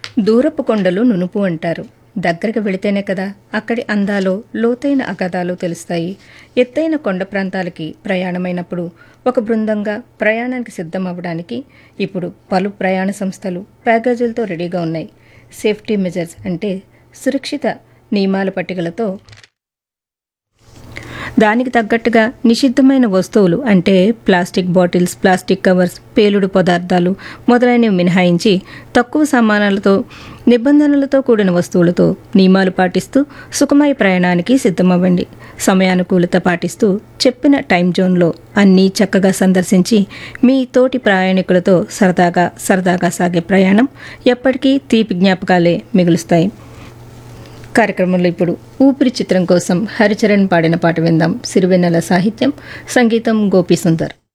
దూరపు కొండలు నునుపు అంటారు దగ్గరకు వెళితేనే కదా అక్కడి అందాలో లోతైన అగాధాలు తెలుస్తాయి ఎత్తైన కొండ ప్రాంతాలకి ప్రయాణమైనప్పుడు ఒక బృందంగా ప్రయాణానికి సిద్ధం అవ్వడానికి ఇప్పుడు పలు ప్రయాణ సంస్థలు ప్యాకేజీలతో రెడీగా ఉన్నాయి సేఫ్టీ మెజర్స్ అంటే సురక్షిత నియమాల పట్టికలతో దానికి తగ్గట్టుగా నిషిద్ధమైన వస్తువులు అంటే ప్లాస్టిక్ బాటిల్స్ ప్లాస్టిక్ కవర్స్ పేలుడు పదార్థాలు మొదలైనవి మినహాయించి తక్కువ సామానాలతో నిబంధనలతో కూడిన వస్తువులతో నియమాలు పాటిస్తూ సుఖమయ ప్రయాణానికి సిద్ధమవ్వండి సమయానుకూలత పాటిస్తూ చెప్పిన టైం జోన్లో అన్నీ చక్కగా సందర్శించి మీ తోటి ప్రయాణికులతో సరదాగా సరదాగా సాగే ప్రయాణం ఎప్పటికీ తీపి జ్ఞాపకాలే మిగులుస్తాయి కార్యక్రమంలో ఇప్పుడు ఊపిరి చిత్రం కోసం హరిచరణ్ పాడిన పాట విందాం సిరివెన్నెల సాహిత్యం సంగీతం గోపీ సుందర్